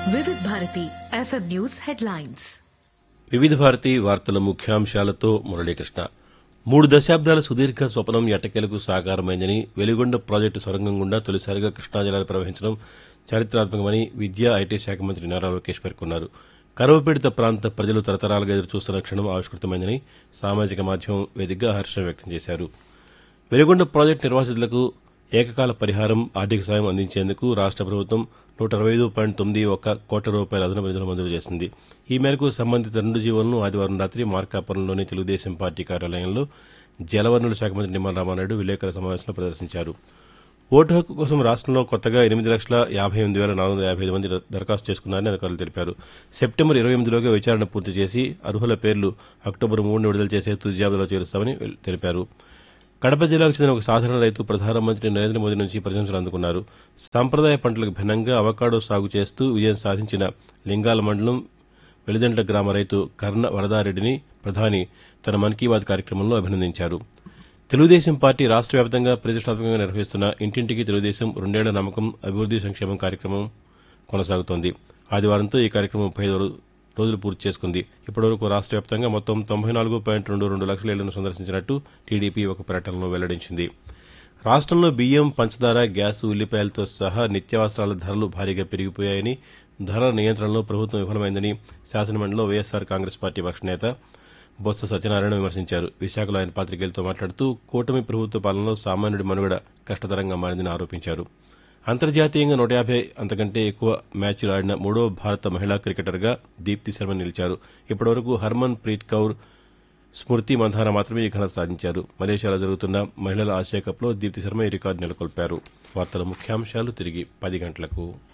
వివిధ Bharati FM news headlines వివిధ భారతి వార్తల ముఖ్యాంశాలతో మురళీకృష్ణ మూడు దశాబ్దాల సుదీర్ఘ స్వప్నం ఎట్టకేలకు సాకారమైందని వెలిగొండ ప్రాజెక్టు సొరంగం గుండా తొలిసారిగా కృష్ణా జలాలు ప్రవహించడం చారిత్రాత్మకమని విద్యా ఐటీ శాఖ మంత్రి నారా లోకేష్ పేర్కొన్నారు కరువు పీడిత ప్రాంత ప్రజలు తరతరాలుగా ఎదురుచూస్తున్న క్షణం ఆవిష్కృతమైందని సామాజిక మాధ్యమం వేదికగా హర్షం వ్యక్తం చేశారు వెలిగొండ ప్రాజెక్టు నిర్వాసితులకు ఏకకాల పరిహారం ఆర్థిక సాయం అందించేందుకు రాష్ట్ర ప్రభుత్వం నూట అరవై ఐదు పాయింట్ తొమ్మిది ఒక్క కోట్ల రూపాయల అదనపు నిధులు మంజూరు చేసింది ఈ మేరకు సంబంధిత రెండు జీవోలను ఆదివారం రాత్రి మార్కాపురంలోని తెలుగుదేశం పార్టీ కార్యాలయంలో జలవనరుల శాఖ మంత్రి నిమ్మల రామానాయుడు విలేకరుల సమావేశంలో ప్రదర్శించారు ఓటు హక్కు కోసం రాష్ట్రంలో కొత్తగా ఎనిమిది లక్షల యాభై ఎనిమిది వేల నాలుగు వందల యాభై ఐదు మంది దరఖాస్తు చేసుకున్నారని అధికారులు తెలిపారు సెప్టెంబర్ ఇరవై ఎనిమిదిలోగా విచారణ పూర్తి చేసి అర్హుల పేర్లు అక్టోబర్ మూడున విడుదల చేసే తుది జాబితాలో చేరుస్తామని తెలిపారు కడప జిల్లాకు చెందిన ఒక సాధారణ రైతు ప్రధానమంత్రి నరేంద్ర మోదీ నుంచి ప్రశంసలు అందుకున్నారు సాంప్రదాయ పంటలకు భిన్నంగా అవకాడో సాగు చేస్తూ విజయం సాధించిన లింగాల మండలం వెలిదండ్ల గ్రామ రైతు కర్ణ వరదారెడ్డిని ప్రధాని తన మన్ కీ బాత్ కార్యక్రమంలో అభినందించారు తెలుగుదేశం పార్టీ రాష్ట్ర వ్యాప్తంగా ప్రతిష్టాత్మకంగా నిర్వహిస్తున్న ఇంటింటికి తెలుగుదేశం రెండేళ్ల నమ్మకం అభివృద్ది సంక్షేమం కార్యక్రమం కొనసాగుతోంది ఆదివారంతో ఈ కార్యక్రమం ముప్పై ఐదు రోజులు పూర్తి చేసుకుంది ఇప్పటివరకు రాష్ట్ర వ్యాప్తంగా మొత్తం తొంభై నాలుగు పాయింట్ రెండు రెండు లక్షల ఇళ్లను సందర్శించినట్టు టీడీపీ ఒక ప్రకటనలో వెల్లడించింది రాష్ట్రంలో బియ్యం పంచదార గ్యాస్ ఉల్లిపాయలతో సహా నిత్యావసరాల ధరలు భారీగా పెరిగిపోయాయని ధరల నియంత్రణలో ప్రభుత్వం విఫలమైందని శాసనమండలిలో వైఎస్సార్ కాంగ్రెస్ పార్టీ పక్ష నేత బొత్స సత్యనారాయణ విమర్శించారు విశాఖలో ఆయన పాతికేయులతో మాట్లాడుతూ కూటమి ప్రభుత్వ పాలనలో సామాన్యుడి మనుగడ కష్టతరంగా మారిందని ఆరోపించారు అంతర్జాతీయంగా నూట యాభై అంతకంటే ఎక్కువ మ్యాచ్లు ఆడిన మూడో భారత మహిళా క్రికెటర్గా దీప్తి శర్మ నిలిచారు ఇప్పటివరకు హర్మన్ ప్రీత్ కౌర్ స్మృతి మంధాన మాత్రమే ఈ ఘనత సాధించారు మలేషియాలో జరుగుతున్న మహిళల ఆసియా కప్లో దీప్తి శర్మ ఈ రికార్డు నెలకొల్పారు వార్తల ముఖ్యాంశాలు తిరిగి పది గంటలకు